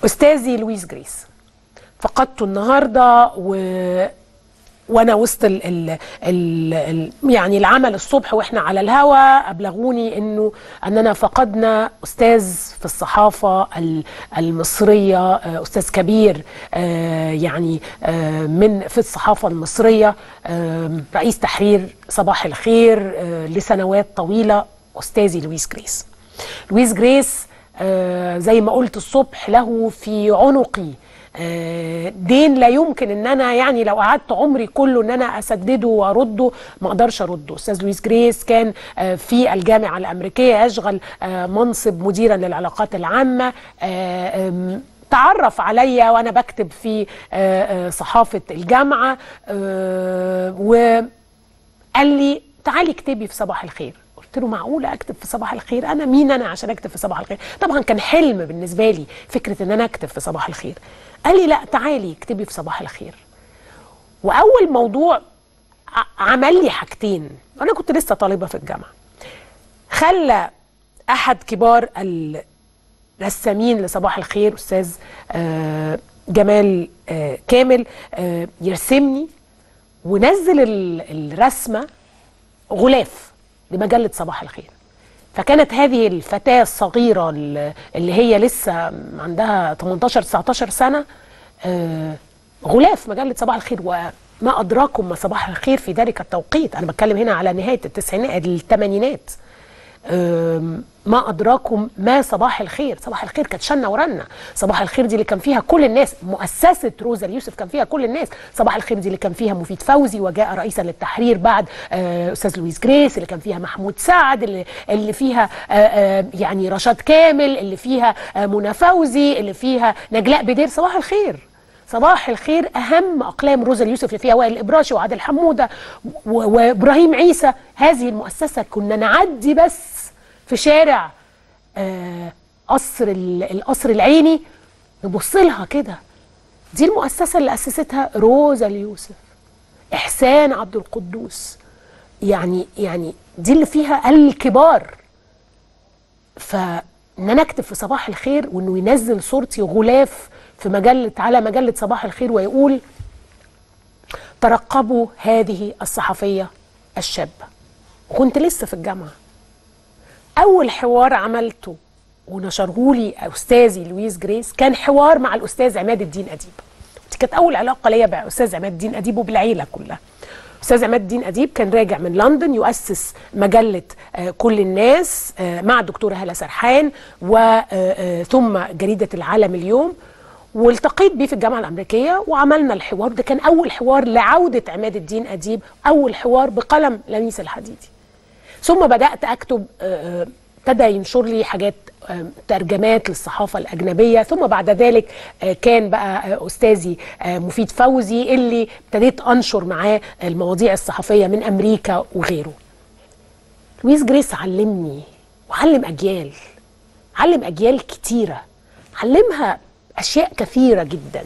استاذي لويس جريس فقدته النهارده و وانا وسط ال ال ال ال يعني العمل الصبح واحنا على الهوا ابلغوني انه اننا فقدنا استاذ في الصحافه ال- المصريه آه، استاذ كبير آه، يعني آه، من في الصحافه المصريه آه، رئيس تحرير صباح الخير آه، لسنوات طويله استاذي لويس جريس لويس جريس آه، زي ما قلت الصبح له في عنقي آه، دين لا يمكن ان انا يعني لو قعدت عمري كله ان انا اسدده وارده ما اقدرش ارده استاذ لويس جريس كان آه، في الجامعه الامريكيه يشغل آه، منصب مديرا للعلاقات العامه آه، آم، تعرف عليا وانا بكتب في آه، آه، صحافه الجامعه آه، وقال لي تعالي اكتبي في صباح الخير قلت له معقوله اكتب في صباح الخير انا مين انا عشان اكتب في صباح الخير طبعا كان حلم بالنسبه لي فكره ان انا اكتب في صباح الخير قال لي لا تعالي اكتبي في صباح الخير واول موضوع ع- عمل لي حاجتين انا كنت لسه طالبه في الجامعه خلى احد كبار الرسامين لصباح الخير استاذ آه، جمال آه، كامل آه، يرسمني ونزل ال- الرسمه غلاف لمجله صباح الخير فكانت هذه الفتاه الصغيره ال- اللي هي لسه عندها 18 19 سنه آه، غلاف مجله صباح الخير وما ادراكم ما صباح الخير في ذلك التوقيت انا بتكلم هنا على نهايه التسعينات الثمانينات أم، ما ادراكم ما صباح الخير صباح الخير كانت شنه ورنه صباح الخير دي اللي كان فيها كل الناس مؤسسه روزا اليوسف كان فيها كل الناس صباح الخير دي اللي كان فيها مفيد فوزي وجاء رئيسا للتحرير بعد آه، استاذ لويس جريس اللي كان فيها محمود سعد اللي, اللي فيها آه، آه، يعني رشاد كامل اللي فيها آه، منى فوزي اللي فيها نجلاء بدير صباح الخير صباح الخير اهم اقلام روزا اليوسف اللي فيها وائل الابراشي وعادل حموده و- وابراهيم عيسى هذه المؤسسه كنا نعدي بس في شارع آه، قصر ال- القصر العيني نبص لها كده دي المؤسسه اللي اسستها روزا اليوسف احسان عبد القدوس يعني يعني دي اللي فيها الكبار فان انا اكتب في صباح الخير وانه ينزل صورتي غلاف في مجله على مجله صباح الخير ويقول ترقبوا هذه الصحفيه الشابه وكنت لسه في الجامعه اول حوار عملته ونشره لي استاذي لويس جريس كان حوار مع الاستاذ عماد الدين اديب دي كانت اول علاقه ليا باستاذ عماد الدين اديب وبالعيله كلها استاذ عماد الدين اديب كان راجع من لندن يؤسس مجله آه، كل الناس آه، مع الدكتوره هاله سرحان وثم جريده العالم اليوم والتقيت بيه في الجامعه الامريكيه وعملنا الحوار ده كان اول حوار لعوده عماد الدين اديب اول حوار بقلم لميس الحديدي ثم بدات اكتب آه، آه، ابتدى ينشر لي حاجات آه، ترجمات للصحافه الاجنبيه ثم بعد ذلك آه، كان بقى آه، استاذي آه، مفيد فوزي اللي ابتديت انشر معاه المواضيع الصحفيه من امريكا وغيره لويس جريس علمني وعلم اجيال علم اجيال كتيره علمها اشياء كثيره جدا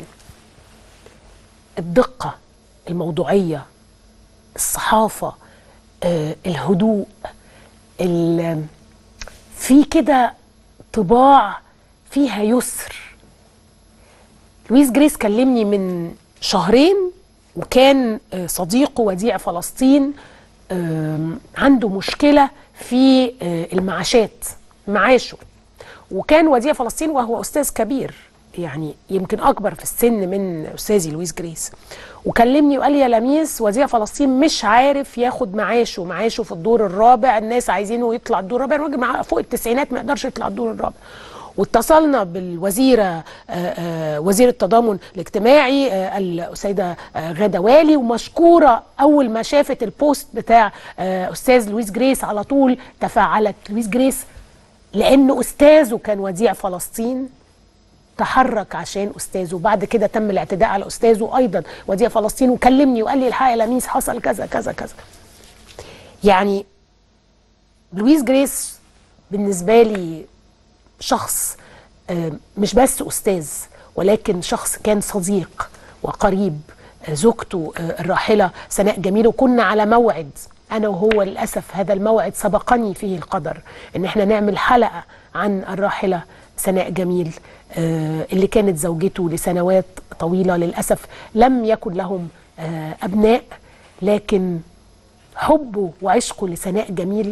الدقه الموضوعيه الصحافه آه، الهدوء ال- في كده طباع فيها يسر لويس جريس كلمني من شهرين وكان آه، صديقه وديع فلسطين آم، عنده مشكلة في آه، المعاشات معاشه وكان وديع فلسطين وهو أستاذ كبير يعني يمكن أكبر في السن من أستاذي لويس جريس وكلمني وقال لي يا لميس وديع فلسطين مش عارف ياخد معاشه معاشه في الدور الرابع الناس عايزينه يطلع الدور الرابع الراجل معاه فوق التسعينات ما يقدرش يطلع الدور الرابع واتصلنا بالوزيره آه، آه، وزير التضامن الاجتماعي آه، السيده آه، غاده والي ومشكوره اول ما شافت البوست بتاع آه، استاذ لويس جريس على طول تفاعلت لويس جريس لانه استاذه كان وديع فلسطين تحرك عشان استاذه بعد كده تم الاعتداء على استاذه ايضا وديع فلسطين وكلمني وقال لي الحق يا لميس حصل كذا كذا كذا يعني لويس جريس بالنسبه لي شخص آه، مش بس استاذ ولكن شخص كان صديق وقريب آه، زوجته آه، الراحله سناء جميل وكنا على موعد انا وهو للاسف هذا الموعد سبقني فيه القدر ان احنا نعمل حلقه عن الراحله سناء جميل آه، اللي كانت زوجته لسنوات طويلة للأسف لم يكن لهم آه، أبناء لكن حبه وعشقه لسناء جميل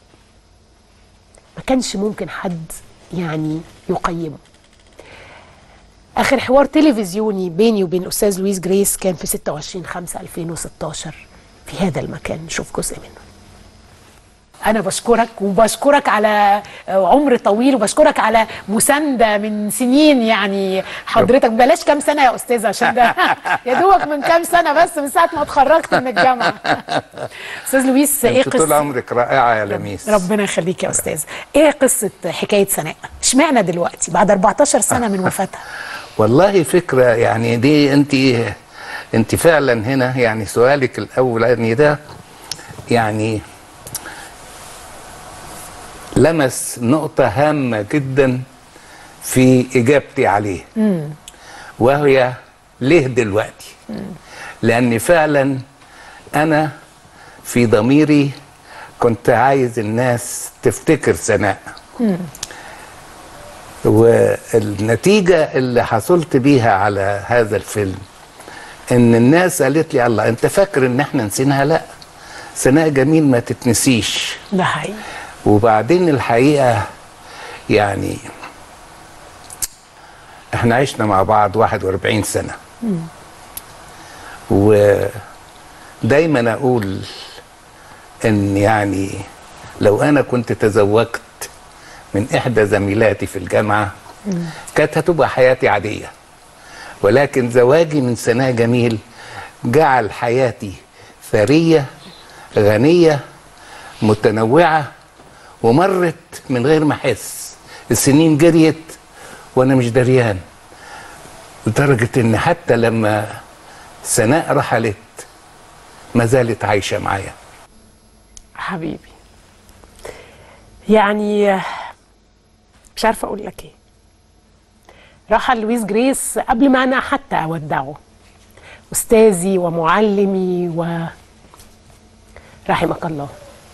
ما كانش ممكن حد يعني يقيمه اخر حوار تلفزيوني بيني وبين الاستاذ لويس جريس كان في 26 5 2016 في هذا المكان نشوف جزء منه انا بشكرك وبشكرك على عمر طويل وبشكرك على مسانده من سنين يعني حضرتك بلاش كام سنه يا استاذ عشان ده يا دوبك من كام سنه بس من ساعه ما اتخرجت من الجامعه استاذ لويس ايه انت طول قصه عمرك رائعه يا لميس ربنا يخليك يا استاذ ايه قصه حكايه سناء اشمعنى دلوقتي بعد 14 سنه من وفاتها والله فكره يعني دي انت انت فعلا هنا يعني سؤالك الاولاني ده يعني لمس نقطه هامه جدا في اجابتي عليه وهي ليه دلوقتي لان فعلا انا في ضميري كنت عايز الناس تفتكر سناء والنتيجة اللي حصلت بيها على هذا الفيلم ان الناس قالت لي الله انت فاكر ان احنا نسيناها لا سناء جميل ما تتنسيش ده حقيقي وبعدين الحقيقة يعني احنا عشنا مع بعض 41 سنة ودايما اقول ان يعني لو انا كنت تزوجت من احدى زميلاتي في الجامعة كانت هتبقى حياتي عادية ولكن زواجي من سناء جميل جعل حياتي ثرية غنية متنوعة ومرت من غير ما احس السنين جريت وانا مش دريان لدرجة ان حتى لما سناء رحلت ما زالت عايشة معايا حبيبي يعني مش عارفه اقول لك ايه رحل لويس جريس قبل ما انا حتى اودعه استاذي ومعلمي و رحمك الله